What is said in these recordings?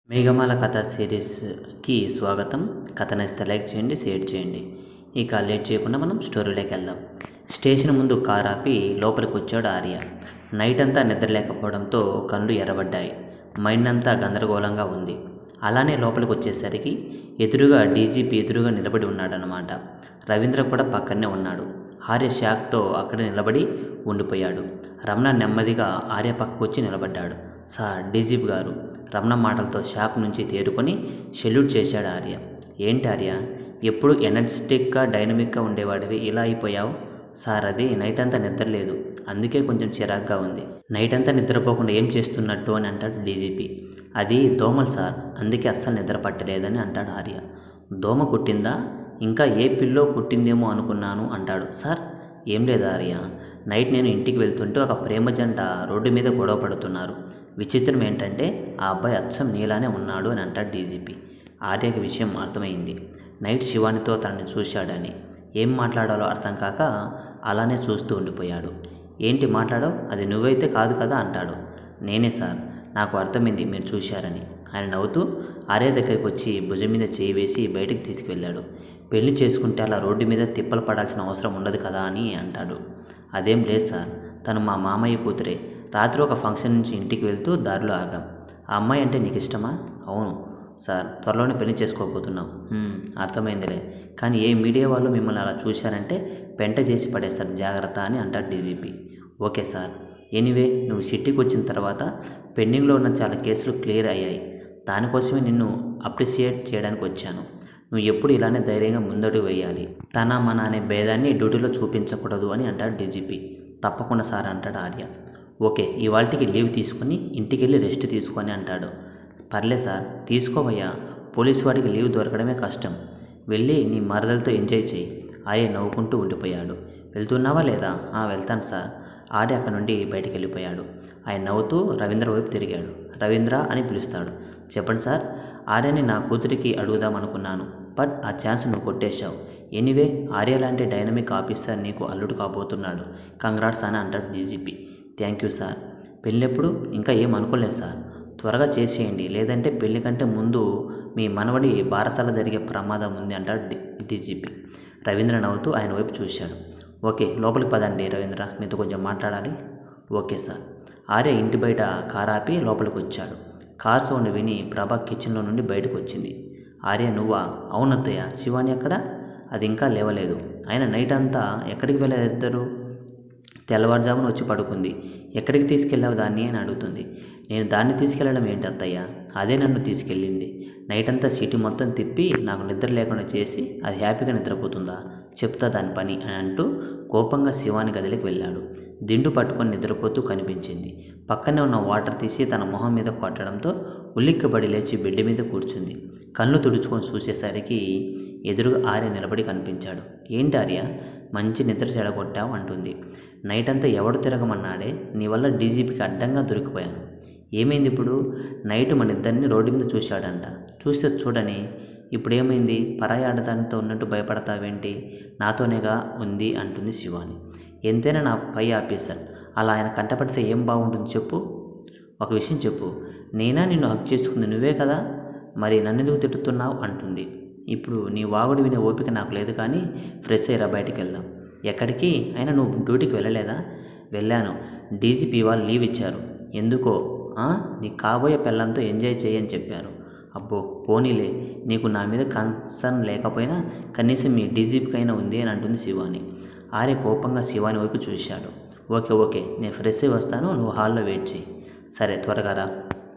మేఘమాల కథ సిరీస్కి స్వాగతం కథ నచ్చితే లైక్ చేయండి షేర్ చేయండి ఇక లేట్ చేయకుండా మనం స్టోరీలోకి వెళ్దాం స్టేషన్ ముందు కార్ ఆపి లోపలికి వచ్చాడు ఆర్య నైట్ అంతా నిద్ర లేకపోవడంతో కళ్ళు ఎర్రబడ్డాయి మైండ్ అంతా గందరగోళంగా ఉంది అలానే లోపలికి వచ్చేసరికి ఎదురుగా డీజీపీ ఎదురుగా నిలబడి ఉన్నాడనమాట రవీంద్ర కూడా పక్కనే ఉన్నాడు ఆర్య షాక్తో అక్కడ నిలబడి ఉండిపోయాడు రమణ నెమ్మదిగా ఆర్య పక్కకు వచ్చి నిలబడ్డాడు సార్ డీజీపీ గారు రమణ మాటలతో షాక్ నుంచి తేరుకొని సెల్యూట్ చేశాడు ఆర్య ఏంటి ఆర్య ఎప్పుడు ఎనర్జెటిక్గా డైనమిక్గా ఉండేవాడివి ఇలా అయిపోయావు సార్ అది నైట్ అంతా నిద్ర లేదు అందుకే కొంచెం చిరాగ్గా ఉంది నైట్ అంతా నిద్రపోకుండా ఏం చేస్తున్నట్టు అని అంటాడు డీజీపీ అది దోమలు సార్ అందుకే అస్సలు నిద్ర పట్టలేదని అంటాడు ఆర్య దోమ కుట్టిందా ఇంకా ఏ పిల్లో కుట్టిందేమో అనుకున్నాను అంటాడు సార్ ఏం లేదు ఆర్య నైట్ నేను ఇంటికి వెళ్తుంటే ఒక ప్రేమ జంట రోడ్డు మీద గొడవ పడుతున్నారు విచిత్రం ఏంటంటే ఆ అబ్బాయి అచ్చం నీలానే ఉన్నాడు అని అంటాడు డీజీపీ ఆర్యకి విషయం అర్థమైంది నైట్ శివానితో తనని చూశాడని ఏం మాట్లాడాలో అర్థం కాక అలానే చూస్తూ ఉండిపోయాడు ఏంటి మాట్లాడో అది నువ్వైతే కాదు కదా అంటాడు నేనే సార్ నాకు అర్థమైంది మీరు చూశారని ఆయన నవ్వుతూ ఆర్య దగ్గరికి వచ్చి భుజం మీద చేయి వేసి బయటికి తీసుకువెళ్ళాడు పెళ్లి చేసుకుంటే అలా రోడ్డు మీద తిప్పలు పడాల్సిన అవసరం ఉండదు కదా అని అంటాడు అదేం లేదు సార్ తను మా మామయ్య కూతురే రాత్రి ఒక ఫంక్షన్ నుంచి ఇంటికి వెళ్తూ దారిలో ఆగాం ఆ అమ్మాయి అంటే నీకు ఇష్టమా అవును సార్ త్వరలోనే పెళ్లి చేసుకోబోతున్నాం "హ్మ్, అర్థమైందిలే కానీ ఏ మీడియా వాళ్ళు మిమ్మల్ని అలా చూశారంటే పెంట చేసి పడేస్తారు జాగ్రత్త అని అంటాడు డీజీపీ ఓకే సార్ ఎనీవే నువ్వు సిటీకి వచ్చిన తర్వాత పెండింగ్లో ఉన్న చాలా కేసులు క్లియర్ అయ్యాయి దానికోసమే నిన్ను అప్రిషియేట్ చేయడానికి వచ్చాను నువ్వు ఎప్పుడు ఇలానే ధైర్యంగా ముందడుగు వేయాలి తన మన అనే భేదాన్ని డ్యూటీలో చూపించకూడదు అని అంటాడు డీజీపీ తప్పకుండా సార్ అంటాడు ఆర్య ఓకే ఇవాళకి లీవ్ తీసుకొని ఇంటికి వెళ్ళి రెస్ట్ తీసుకొని అంటాడు పర్లే సార్ తీసుకోవయ్యా పోలీసు వాడికి లీవ్ దొరకడమే కష్టం వెళ్ళి నీ మరదలతో ఎంజాయ్ చేయి ఆర్య నవ్వుకుంటూ ఉండిపోయాడు వెళ్తున్నావా లేదా "ఆ, వెళ్తాను సార్ ఆర్య అక్కడ నుండి బయటికి వెళ్ళిపోయాడు ఆయన నవ్వుతూ రవీంద్ర వైపు తిరిగాడు రవీంద్ర అని పిలుస్తాడు చెప్పండి సార్ ఆర్యని నా కూతురికి అడుగుదాం అనుకున్నాను బట్ ఆ ఛాన్స్ నువ్వు కొట్టేశావు ఎనీవే ఆర్య లాంటి డైనమిక్ ఆఫీసర్ నీకు అల్లుడు కాబోతున్నాడు కంగ్రాట్స్ అని అంటాడు డీజీపీ థ్యాంక్ యూ సార్ పెళ్ళెప్పుడు ఇంకా ఏం అనుకోలేదు సార్ త్వరగా చేసేయండి లేదంటే పెళ్లి కంటే ముందు మీ మనవడి బారసాల జరిగే ప్రమాదం ఉంది అంటాడు డి డీజీపీ రవీంద్ర నవ్వుతూ ఆయన వైపు చూశాడు ఓకే లోపలికి పదండి రవీంద్ర మీతో కొంచెం మాట్లాడాలి ఓకే సార్ ఆర్య ఇంటి బయట కార్ ఆపి లోపలికి వచ్చాడు కార్ సౌండ్ విని ప్రభా కిచెన్లో నుండి బయటకు వచ్చింది ఆర్య నువ్వా అవునత్తయ్య శివాని ఎక్కడ అది ఇంకా లేవలేదు ఆయన నైట్ అంతా ఎక్కడికి వెళ్ళేద్దరు తెల్లవారుజామున వచ్చి పడుకుంది ఎక్కడికి తీసుకెళ్ళావు దాన్ని అని అడుగుతుంది నేను దాన్ని తీసుకెళ్ళడం ఏంటి అత్తయ్య అదే నన్ను తీసుకెళ్ళింది నైట్ అంతా సిటీ మొత్తం తిప్పి నాకు నిద్ర లేకుండా చేసి అది హ్యాపీగా నిద్రపోతుందా చెప్తా దాని పని అని అంటూ కోపంగా శివాని గదిలోకి వెళ్ళాడు దిండు పట్టుకొని నిద్రపోతూ కనిపించింది పక్కనే ఉన్న వాటర్ తీసి తన మొహం మీద కొట్టడంతో ఉల్లిక్కబడి లేచి బెడ్ మీద కూర్చుంది కళ్ళు తుడుచుకొని చూసేసరికి ఎదురుగా ఆర్య నిలబడి కనిపించాడు ఏంటి ఆర్య మంచి నిద్ర చెడగొట్టావు అంటుంది నైట్ అంతా ఎవడు తిరగమన్నాడే నీ వల్ల డీజీపీకి అడ్డంగా దొరికిపోయాను ఏమైంది ఇప్పుడు నైట్ మన ఇద్దరిని రోడ్డు మీద చూశాడంట చూస్తే చూడని ఇప్పుడు ఏమైంది పరాయి ఆడదానితో ఉన్నట్టు భయపడతావేంటి నాతోనేగా ఉంది అంటుంది శివాని ఎంతైనా నా పై ఆఫీసర్ అలా ఆయన కంటపడితే ఏం బాగుంటుంది చెప్పు ఒక విషయం చెప్పు నేనా నిన్ను హక్ చేసుకుంది నువ్వే కదా మరి నన్నెందుకు తిట్టుతున్నావు అంటుంది ఇప్పుడు నీ వాగుడు వినే ఓపిక నాకు లేదు కానీ ఫ్రెష్ అయ్యరా బయటికి వెళ్దాం ఎక్కడికి అయినా నువ్వు డ్యూటీకి వెళ్ళలేదా వెళ్ళాను డీజీపీ వాళ్ళు లీవ్ ఇచ్చారు ఎందుకో ఆ? నీ కాబోయే పిల్లలతో ఎంజాయ్ చేయని చెప్పారు అబ్బో పోనీలే నీకు నా మీద కన్సర్న్ లేకపోయినా కనీసం మీ డీజీపీకైనా ఉంది అని అంటుంది శివాని ఆర్య కోపంగా శివాని వైపు చూశాడు ఓకే ఓకే నేను ఫ్రెష్ అయి వస్తాను నువ్వు హాల్లో వెయిట్ చేయి సరే త్వరగా రా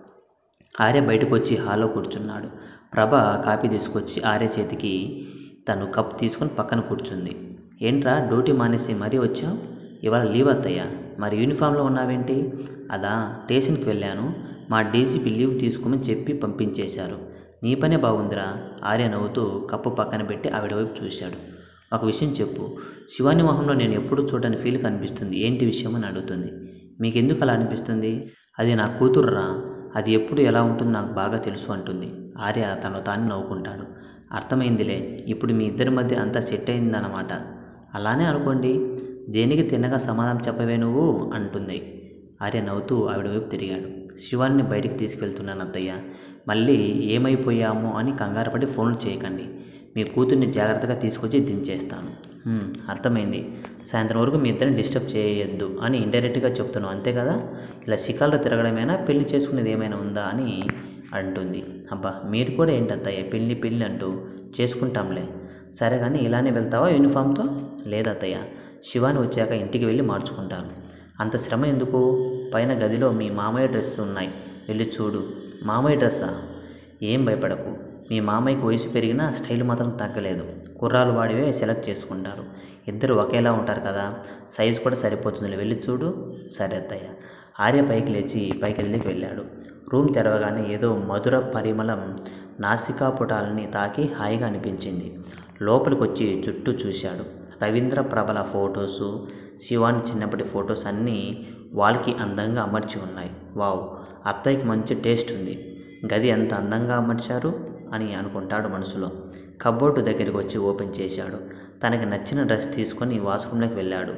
ఆర్య బయటకు వచ్చి హాల్లో కూర్చున్నాడు ప్రభ కాపీ తీసుకొచ్చి ఆర్య చేతికి తను కప్ తీసుకొని పక్కన కూర్చుంది ఏంట్రా డ్యూటీ మానేసి మరీ వచ్చావు ఇవాళ లీవ్ అత్తయ్యా మరి యూనిఫామ్లో ఉన్నావేంటి అదా స్టేషన్కి వెళ్ళాను మా డీజీపీ లీవ్ తీసుకోమని చెప్పి పంపించేశారు నీ పనే బాగుందిరా ఆర్య నవ్వుతూ కప్పు పక్కన పెట్టి ఆవిడ వైపు చూశాడు ఒక విషయం చెప్పు శివాని మొహంలో నేను ఎప్పుడు చూడని ఫీల్ కనిపిస్తుంది ఏంటి విషయం అని అడుగుతుంది మీకు ఎందుకు అలా అనిపిస్తుంది అది నా కూతురురా అది ఎప్పుడు ఎలా ఉంటుందో నాకు బాగా తెలుసు అంటుంది ఆర్య తను తాను నవ్వుకుంటాడు అర్థమైందిలే ఇప్పుడు మీ ఇద్దరి మధ్య అంతా సెట్ అయిందన్నమాట అలానే అనుకోండి దేనికి తిన్నగా సమాధానం చెప్పవే నువ్వు అంటుంది ఆర్య నవ్వుతూ ఆవిడ వైపు తిరిగాడు శివాన్ని బయటికి తీసుకెళ్తున్నాను అత్తయ్య మళ్ళీ ఏమైపోయామో అని కంగారు పడి ఫోన్లు చేయకండి మీ కూతుర్ని జాగ్రత్తగా తీసుకొచ్చి దించేస్తాను "హ్మ్, అర్థమైంది సాయంత్రం వరకు మీ ఇద్దరిని డిస్టర్బ్ చేయొద్దు అని ఇండైరెక్ట్గా చెప్తున్నావు అంతే కదా ఇలా శిఖాల్లో తిరగడమేనా పెళ్లి చేసుకునేది ఏమైనా ఉందా అని అంటుంది అబ్బా మీరు కూడా ఏంటత్తయ్య పెళ్ళి పెళ్ళి అంటూ చేసుకుంటాంలే సరే కానీ ఇలానే వెళ్తావా యూనిఫామ్తో లేదత్తయ్య శివాని వచ్చాక ఇంటికి వెళ్ళి మార్చుకుంటాను అంత శ్రమ ఎందుకు పైన గదిలో మీ మామయ్య డ్రెస్ ఉన్నాయి వెళ్ళి చూడు మామయ్య డ్రెస్సా ఏం భయపడకు మీ మామయ్యకి వయసు పెరిగినా స్టైల్ మాత్రం తగ్గలేదు కుర్రాలు వాడివే సెలెక్ట్ చేసుకుంటారు ఇద్దరు ఒకేలా ఉంటారు కదా సైజు కూడా సరిపోతుంది వెళ్ళి చూడు సరే అత్తయ్య ఆర్య పైకి లేచి పైకి గదిలోకి వెళ్ళాడు రూమ్ తెరవగానే ఏదో మధుర పరిమళం నాసికాపుటాలని తాకి హాయిగా అనిపించింది లోపలికి వచ్చి చుట్టూ చూశాడు రవీంద్ర ప్రభల ఫొటోసు శివాని చిన్నప్పటి ఫొటోస్ అన్నీ వాళ్ళకి అందంగా అమర్చి ఉన్నాయి వావ్ అత్తయ్యకి మంచి టేస్ట్ ఉంది గది ఎంత అందంగా అమర్చారు అని అనుకుంటాడు మనసులో కబోర్డు దగ్గరికి వచ్చి ఓపెన్ చేశాడు తనకి నచ్చిన డ్రెస్ తీసుకొని వాష్రూమ్లోకి వెళ్ళాడు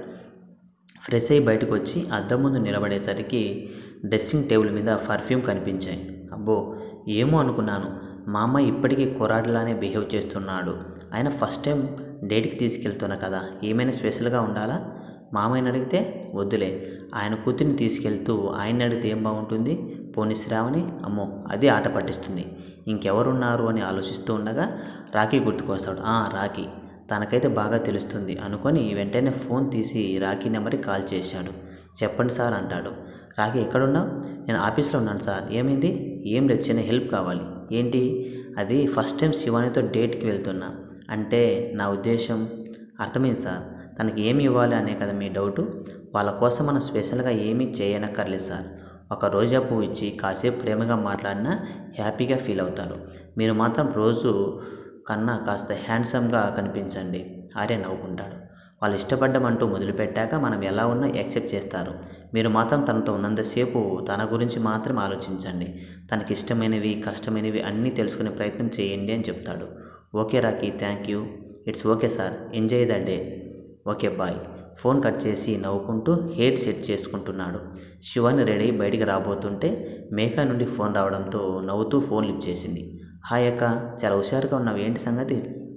ఫ్రెష్ అయ్యి బయటకు వచ్చి అద్దం ముందు నిలబడేసరికి డ్రెస్సింగ్ టేబుల్ మీద పర్ఫ్యూమ్ కనిపించాయి అబ్బో ఏమో అనుకున్నాను మా అమ్మాయి ఇప్పటికీ కొరాడులానే బిహేవ్ చేస్తున్నాడు ఆయన ఫస్ట్ టైం డేట్కి తీసుకెళ్తున్నా కదా ఏమైనా స్పెషల్గా ఉండాలా మామయ్యని అడిగితే వద్దులే ఆయన కూతురిని తీసుకెళ్తూ ఆయన్ని అడిగితే ఏం బాగుంటుంది పోనీ శ్రావణి అమ్మో అది ఆట పట్టిస్తుంది ఇంకెవరున్నారు అని ఆలోచిస్తూ ఉండగా రాఖీ గుర్తుకొస్తాడు "ఆ, రాఖీ తనకైతే బాగా తెలుస్తుంది అనుకొని వెంటనే ఫోన్ తీసి రాఖీ నెంబర్కి కాల్ చేశాడు చెప్పండి సార్ అంటాడు రాఖీ ఎక్కడున్నావు నేను ఆఫీస్లో ఉన్నాను సార్ ఏమైంది ఏం లేదు చిన్న హెల్ప్ కావాలి ఏంటి అది ఫస్ట్ టైం శివానితో డేట్కి వెళ్తున్నా అంటే నా ఉద్దేశం అర్థమైంది సార్ తనకి ఏమి ఇవ్వాలి అనే కదా మీ డౌటు వాళ్ళ కోసం మనం స్పెషల్గా ఏమీ చేయనక్కర్లేదు సార్ ఒక రోజా పువ్వు ఇచ్చి కాసేపు ప్రేమగా మాట్లాడినా హ్యాపీగా ఫీల్ అవుతారు మీరు మాత్రం రోజు కన్నా కాస్త హ్యాండ్సమ్గా కనిపించండి ఆర్య నవ్వుకుంటాడు వాళ్ళు ఇష్టపడ్డమంటూ మొదలుపెట్టాక మనం ఎలా ఉన్నా యాక్సెప్ట్ చేస్తారు మీరు మాత్రం తనతో ఉన్నంతసేపు తన గురించి మాత్రం ఆలోచించండి తనకి ఇష్టమైనవి కష్టమైనవి అన్నీ తెలుసుకునే ప్రయత్నం చేయండి అని చెప్తాడు okay Rocky thank you it's okay sir enjoy the day okay bye phone cut చేసి నవ్వుకుంటూ హెయిర్ సెట్ చేసుకుంటున్నాడు శివాని రెడీ బయటికి రాబోతుంటే మేఘా నుండి ఫోన్ రావడంతో నవ్వుతూ ఫోన్ లిఫ్ట్ చేసింది హాయ్ అక్క చాలా హుషారుగా ఉన్నావు ఏంటి సంగతి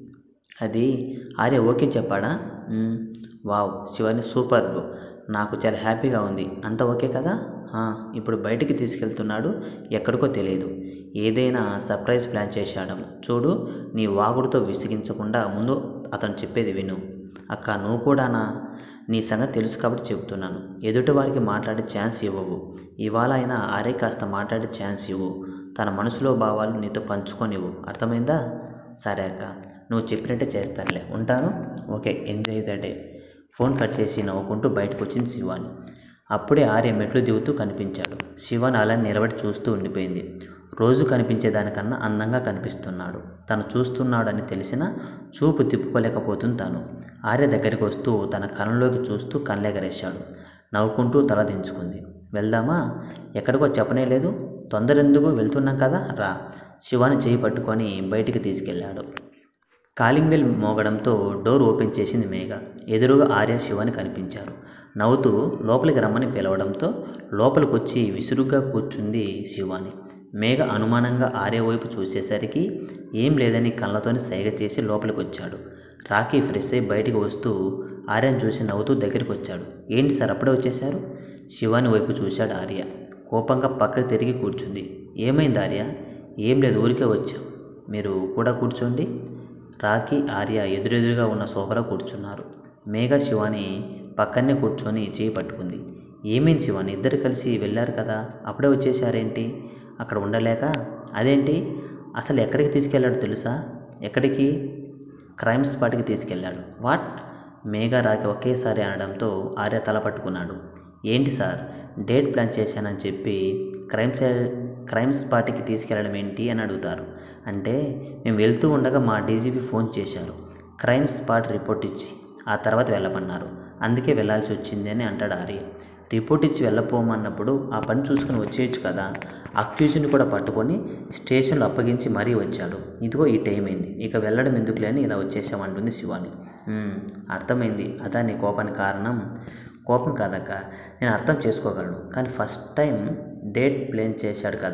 అది ఆర్య ఓకే చెప్పాడా "మ్మ్. వావ్ శివాని సూపర్ నాకు చాలా హ్యాపీగా ఉంది అంత ఓకే కదా "ఆ, ఇప్పుడు బయటికి తీసుకెళ్తున్నాడు ఎక్కడికో తెలియదు ఏదైనా సర్ప్రైజ్ ప్లాన్ చేశాడము చూడు నీ వాగుడుతో విసిగించకుండా ముందు అతను చెప్పేది విను అక్క నువ్వు కూడానా నీ సంగతి తెలుసు కాబట్టి చెబుతున్నాను ఎదుటి వారికి మాట్లాడే ఛాన్స్ ఇవ్వవు ఇవాళ అయినా ఆరే కాస్త మాట్లాడే ఛాన్స్ ఇవ్వు తన మనసులో భావాలు నీతో పంచుకొనివ్వు అర్థమైందా సరే అక్క నువ్వు చెప్పినట్టే చేస్తానులే ఉంటాను okay enjoy the day phone cut చేసి నవ్వుకుంటూ బయటకు వచ్చింది శివాని అప్పుడే ఆర్య మెట్లు దిగుతూ కనిపించాడు శివాని అలా నిలబడి చూస్తూ ఉండిపోయింది రోజు కనిపించేదానికన్నా అందంగా కనిపిస్తున్నాడు తను చూస్తున్నాడని తెలిసినా చూపు తిప్పుకోలేకపోతుంది తను ఆర్య దగ్గరికి వస్తూ తన కళ్ళలోకి చూస్తూ కళ్ళెగరేశాడు నవ్వుకుంటూ తల దించుకుంది వెళ్దామా ఎక్కడికో చెప్పనే లేదు తొందర ఎందుకు వెళ్తున్నాం కదా రా శివాని చేయి పట్టుకొని బయటికి తీసుకెళ్ళాడు కాలింగ్ బెల్ మోగడంతో డోర్ ఓపెన్ చేసింది మేఘ ఎదురుగా ఆర్య శివాని కనిపించారు నవ్వుతూ లోపలికి రమ్మని పిలవడంతో లోపలికి వచ్చి విసురుగా కూర్చుంది శివాని మేఘ అనుమానంగా ఆర్య వైపు చూసేసరికి ఏం లేదని కళ్ళతోని సైగ చేసి లోపలికి వచ్చాడు రాకీ ఫ్రెష్ అయి బయటికి వస్తూ ఆర్యను చూసి నవ్వుతూ దగ్గరికి వచ్చాడు ఏంటి సార్ అప్పుడే వచ్చేశారు శివాని వైపు చూశాడు ఆర్య కోపంగా పక్కకు తిరిగి కూర్చుంది ఏమైంది ఆర్య ఏం లేదు ఊరికే వచ్చాం మీరు కూడా కూర్చోండి రాకీ ఆర్య ఎదురెదురుగా ఉన్న సోఫాలో కూర్చున్నారు మేఘ శివాని పక్కనే కూర్చొని చేయి పట్టుకుంది ఏమైంది శివాని ఇద్దరు కలిసి వెళ్ళారు కదా అప్పుడే వచ్చేసారేంటి అక్కడ ఉండలేక అదేంటి అసలు ఎక్కడికి తీసుకెళ్ళాడు తెలుసా ఎక్కడికి క్రైమ్ స్పాట్కి తీసుకెళ్ళాడు వాట్ మేఘ రాకి ఒకేసారి అనడంతో ఆర్య తల పట్టుకున్నాడు ఏంటి సార్ డేట్ ప్లాన్ చేశానని చెప్పి క్రైమ్ సే- క్రైమ్ స్పాట్కి తీసుకెళ్ళడం ఏంటి అని అడుగుతారు అంటే మేము వెళ్తూ ఉండగా మా డీజీపీ ఫోన్ చేశారు క్రైమ్ స్పాట్ రిపోర్ట్ ఇచ్చి ఆ తర్వాత వెళ్ళమన్నారు అందుకే వెళ్ళాల్సి వచ్చింది అని అంటాడు ఆర్య రిపోర్ట్ ఇచ్చి వెళ్ళపోమన్నప్పుడు ఆ పని చూసుకుని వచ్చేయచ్చు కదా అక్యూజ్ని కూడా పట్టుకొని స్టేషన్లో అప్పగించి మరీ వచ్చాడు ఇదిగో ఈ టైం అయింది ఇక వెళ్ళడం ఎందుకులే అని ఇలా వచ్చేసామంటుంది శివాని "ఉమ్, అర్థమైంది అదా నీ కోపానికి కారణం కోపం కాదక్క నేను అర్థం చేసుకోగలను కానీ ఫస్ట్ టైం డేట్ ప్లేన్ చేశాడు కదా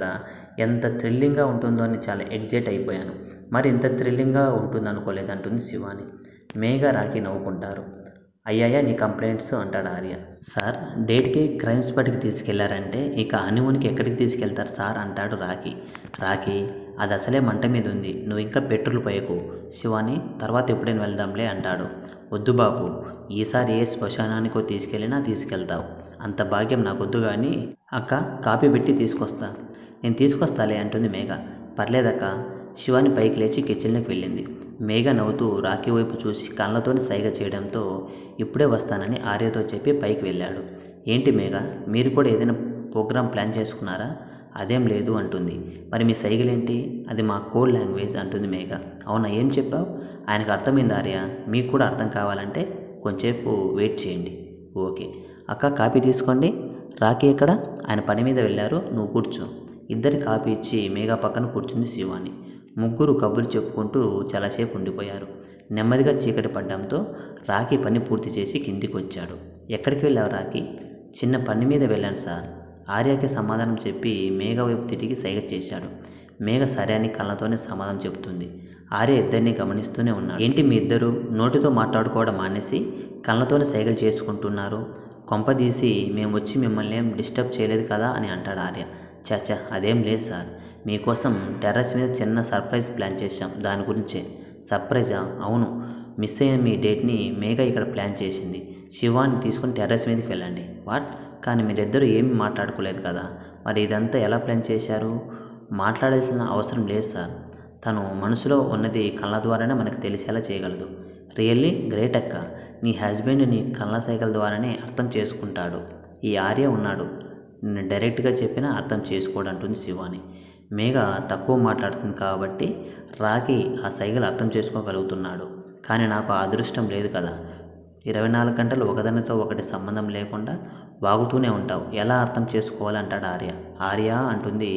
ఎంత థ్రిల్లింగ్గా ఉంటుందో అని చాలా ఎగ్జైట్ అయిపోయాను మరి ఇంత థ్రిల్లింగ్గా ఉంటుంది అనుకోలేదు అంటుంది శివాని మేఘ రాకి నవ్వుకుంటారు అయ్యాయా నీ కంప్లైంట్స్ అంటాడు ఆర్య సార్ డేట్కి క్రైమ్ స్పాట్కి తీసుకెళ్లారంటే ఇక హనీమూన్కి ఎక్కడికి తీసుకెళ్తారు సార్ అంటాడు రాకి రాకి అది అసలే మంట మీద ఉంది నువ్వు ఇంకా పెట్రోల్ పోయకు శివాని తర్వాత ఎప్పుడైనా వెళ్దాంలే అంటాడు వద్దు బాబు ఈసారి ఏ శ్మశానానికో తీసుకెళ్ళినా తీసుకెళ్తావు అంత భాగ్యం నాకొద్దు కానీ అక్క కాపీ పెట్టి తీసుకొస్తా నేను తీసుకొస్తాలే అంటుంది మేఘ పర్లేదక్క శివాని పైకి లేచి కిచెన్లోకి వెళ్ళింది మేఘ నవ్వుతూ రాఖీ వైపు చూసి కళ్ళతోని సైగ చేయడంతో ఇప్పుడే వస్తానని ఆర్యతో చెప్పి పైకి వెళ్ళాడు ఏంటి మేఘ మీరు కూడా ఏదైనా ప్రోగ్రామ్ ప్లాన్ చేసుకున్నారా అదేం లేదు అంటుంది మరి మీ సైగలేంటి అది మా కోడ్ లాంగ్వేజ్ అంటుంది మేఘ అవునా ఏం చెప్పావు ఆయనకు అర్థమైంది ఆర్య మీకు కూడా అర్థం కావాలంటే కొంచెంసేపు వెయిట్ చేయండి ఓకే అక్క కాపీ తీసుకోండి రాఖీ ఎక్కడ ఆయన పని మీద వెళ్ళారు నువ్వు కూర్చో ఇద్దరి కాపీ ఇచ్చి మేఘా పక్కన కూర్చుంది శివాని ముగ్గురు కబుర్లు చెప్పుకుంటూ చాలాసేపు ఉండిపోయారు నెమ్మదిగా చీకటి పడ్డంతో రాఖీ పని పూర్తి చేసి కిందికి వచ్చాడు ఎక్కడికి వెళ్ళావు రాఖీ చిన్న పని మీద వెళ్ళాను సార్ ఆర్యకి సమాధానం చెప్పి మేఘ వైపు తిరిగి సైగ చేశాడు మేఘ సరే అని కళ్ళతోనే సమాధానం చెబుతుంది ఆర్య ఇద్దరిని గమనిస్తూనే ఉన్నాడు ఏంటి మీ ఇద్దరు నోటితో మాట్లాడుకోవడం మానేసి కళ్ళతోనే సైగలు చేసుకుంటున్నారు కొంపదీసి మేము వచ్చి మిమ్మల్ని ఏం డిస్టర్బ్ చేయలేదు కదా అని అంటాడు ఆర్య చాచా అదేం లేదు సార్ మీకోసం టెర్రస్ మీద చిన్న సర్ప్రైజ్ ప్లాన్ చేశాం దాని గురించే సర్ప్రైజా అవును మిస్ అయిన మీ డేట్ని మేఘ ఇక్కడ ప్లాన్ చేసింది శివాన్ని తీసుకుని టెర్రస్ మీదకి వెళ్ళండి వాట్ కానీ మీరిద్దరూ ఏమీ మాట్లాడుకోలేదు కదా మరి ఇదంతా ఎలా ప్లాన్ చేశారు మాట్లాడాల్సిన అవసరం లేదు సార్ తను మనసులో ఉన్నది కళ్ళ ద్వారానే మనకు తెలిసేలా చేయగలదు రియల్లీ గ్రేట్ అక్క నీ హస్బెండ్ నీ కళ్ళ సైకిల్ ద్వారానే అర్థం చేసుకుంటాడు ఈ ఆర్య ఉన్నాడు నేను డైరెక్ట్గా చెప్పినా అర్థం చేసుకోడు అంటుంది శివాని మేఘ తక్కువ మాట్లాడుతుంది కాబట్టి రాకి ఆ సైకిల్ అర్థం చేసుకోగలుగుతున్నాడు కానీ నాకు ఆ అదృష్టం లేదు కదా ఇరవై నాలుగు గంటలు ఒకదానితో ఒకటి సంబంధం లేకుండా వాగుతూనే ఉంటావు ఎలా అర్థం చేసుకోవాలంటాడు ఆర్య ఆర్య అంటుంది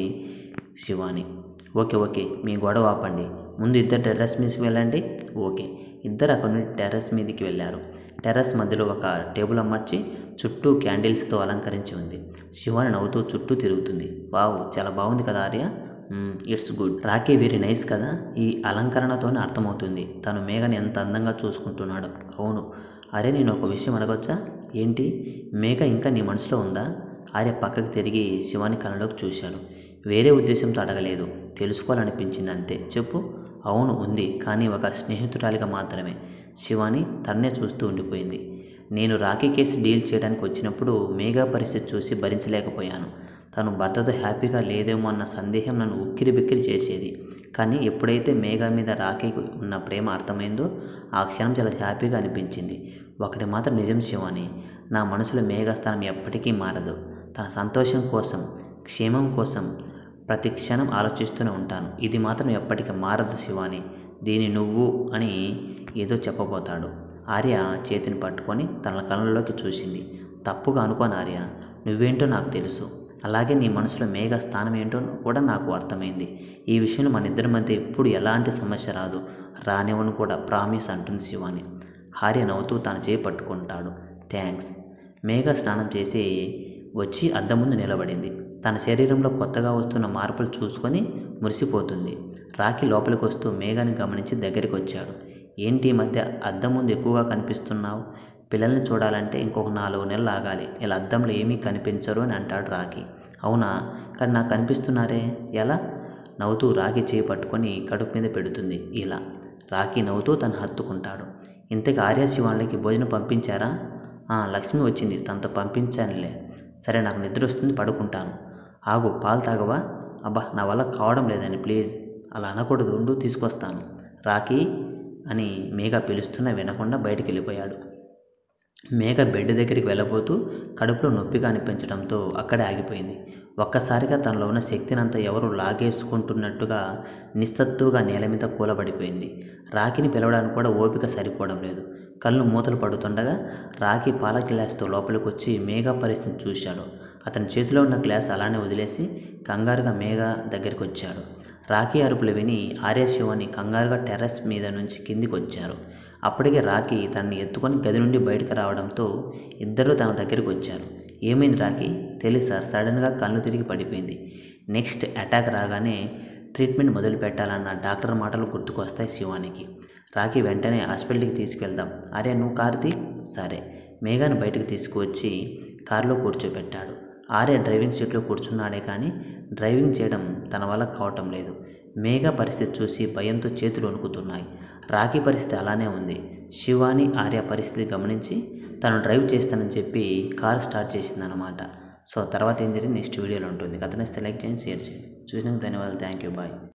శివాని ఓకే ఓకే మీ గొడవ ఆపండి ముందు ఇద్దరు టెర్రస్ మీదకి వెళ్ళండి ఓకే ఇద్దరు అక్కడ నుండి టెర్రస్ మీదకి వెళ్ళారు టెర్రస్ మధ్యలో ఒక టేబుల్ అమర్చి చుట్టూ క్యాండిల్స్తో అలంకరించి ఉంది శివాని నవ్వుతూ చుట్టూ తిరుగుతుంది వావ్ చాలా బాగుంది కదా Arya it's good Rocky very nice కదా ఈ అలంకరణతోనే అర్థమవుతుంది తను మేఘని ఎంత అందంగా చూసుకుంటున్నాడు అవును అరే నేను ఒక విషయం అడగొచ్చా ఏంటి మేఘ ఇంకా నీ మనసులో ఉందా ఆర్య పక్కకి తిరిగి శివాని కళ్ళలోకి చూశాడు వేరే ఉద్దేశంతో అడగలేదు తెలుసుకోవాలనిపించింది అంతే చెప్పు అవును ఉంది కానీ ఒక స్నేహితురాలిగా మాత్రమే శివాని తన్నే చూస్తూ ఉండిపోయింది నేను రాఖీ కేసు డీల్ చేయడానికి వచ్చినప్పుడు మేఘా పరిస్థితి చూసి భరించలేకపోయాను తను భర్తతో హ్యాపీగా లేదేమో అన్న సందేహం నన్ను ఉక్కిరి బిక్కిరి చేసేది కానీ ఎప్పుడైతే మేఘా మీద రాఖీకి ఉన్న ప్రేమ అర్థమైందో ఆ క్షణం చాలా హ్యాపీగా అనిపించింది ఒకటి మాత్రం నిజం శివాని నా మనసులో మేఘస్థానం ఎప్పటికీ మారదు తన సంతోషం కోసం క్షేమం కోసం ప్రతి క్షణం ఆలోచిస్తూనే ఉంటాను ఇది మాత్రం ఎప్పటికీ మారదు శివాని దీని నువ్వు అని ఏదో చెప్పబోతాడు ఆర్య చేతిని పట్టుకొని తన కళ్ళలోకి చూసింది తప్పుగా అనుకోను ఆర్య నువ్వేంటో నాకు తెలుసు అలాగే నీ మనసులో మేఘ స్థానం ఏంటో కూడా నాకు అర్థమైంది ఈ విషయంలో మన ఇద్దరి మధ్య ఎప్పుడు ఎలాంటి సమస్య రాదు రానివ్వను కూడా ప్రామిస్ అంటుంది శివాని హార్య నవ్వుతూ తన చేయి పట్టుకుంటాడు థ్యాంక్స్ మేఘ స్నానం చేసి వచ్చి అద్దం ముందు నిలబడింది తన శరీరంలో కొత్తగా వస్తున్న మార్పులు చూసుకొని మురిసిపోతుంది రాఖీ లోపలికి వస్తూ మేఘాని గమనించి దగ్గరికి వచ్చాడు ఏంటి ఈ మధ్య అద్దం ముందు ఎక్కువగా కనిపిస్తున్నావు పిల్లల్ని చూడాలంటే ఇంకొక నాలుగు నెలలు ఆగాలి ఇలా అద్దంలో ఏమీ కనిపించరు అని అంటాడు రాఖీ అవునా కానీ నాకు కనిపిస్తున్నారే ఎలా నవ్వుతూ రాఖీ చేయి పట్టుకొని కడుపు మీద పెడుతుంది ఇలా రాఖీ నవ్వుతూ తను హత్తుకుంటాడు ఇంతకు ఆర్య శివాళ్ళకి భోజనం పంపించారా "ఆ, లక్ష్మి వచ్చింది తనతో పంపించానులే సరే నాకు నిద్ర వస్తుంది పడుకుంటాను ఆగు పాలు తాగవా అబ్బా నా వల్ల కావడం లేదని ప్లీజ్ అలా అనకూడదు ఉండు తీసుకొస్తాను రాఖీ అని మేఘ పిలుస్తున్నా వినకుండా బయటికి వెళ్ళిపోయాడు మేఘ బెడ్ దగ్గరికి వెళ్ళబోతూ కడుపులో నొప్పిగా అనిపించడంతో అక్కడే ఆగిపోయింది ఒక్కసారిగా తనలో ఉన్న శక్తినంతా ఎవరు లాగేసుకుంటున్నట్టుగా నిస్తత్తుగా నేల మీద కూలబడిపోయింది రాఖీని పిలవడానికి కూడా ఓపిక సరిపోవడం లేదు కళ్ళు మూతలు పడుతుండగా రాఖీ పాల గ్లాస్తో లోపలికి వచ్చి మేఘ పరిస్థితిని చూశాడు అతని చేతిలో ఉన్న గ్లాస్ అలానే వదిలేసి కంగారుగా మేఘ దగ్గరికి వచ్చాడు రాఖీ అరుపులు విని ఆర్య శివాని కంగారుగా టెర్రస్ మీద నుంచి కిందికి వచ్చారు అప్పటికే రాఖీ తనని ఎత్తుకొని గది నుండి బయటకు రావడంతో ఇద్దరూ తన దగ్గరికి వచ్చారు ఏమైంది రాఖీ తెలియదు సార్ సడన్గా కళ్ళు తిరిగి పడిపోయింది నెక్స్ట్ అటాక్ రాగానే ట్రీట్మెంట్ మొదలు పెట్టాలన్న డాక్టర్ మాటలు గుర్తుకొస్తాయి శివానికి రాకి వెంటనే హాస్పిటల్కి తీసుకెళ్దాం అరే నువ్వు కార్తీ సరే మేఘాను బయటకు తీసుకువచ్చి కారులో కూర్చోబెట్టాడు ఆర్య డ్రైవింగ్ సీట్లో కూర్చున్నాడే కానీ డ్రైవింగ్ చేయడం తన వల్ల కావటం లేదు మేఘ పరిస్థితి చూసి భయంతో చేతులు వణుకుతున్నాయి రాఖీ పరిస్థితి అలానే ఉంది శివాని ఆర్య పరిస్థితి గమనించి తను డ్రైవ్ చేస్తానని చెప్పి కార్ స్టార్ట్ చేసిందనమాట సో తర్వాత ఏం జరిగింది నెక్స్ట్ వీడియోలో ఉంటుంది కథ నచ్చితే లైక్ చేయండి షేర్ చేయండి చూసినందుకు ధన్యవాదాలు థ్యాంక్ యూ బాయ్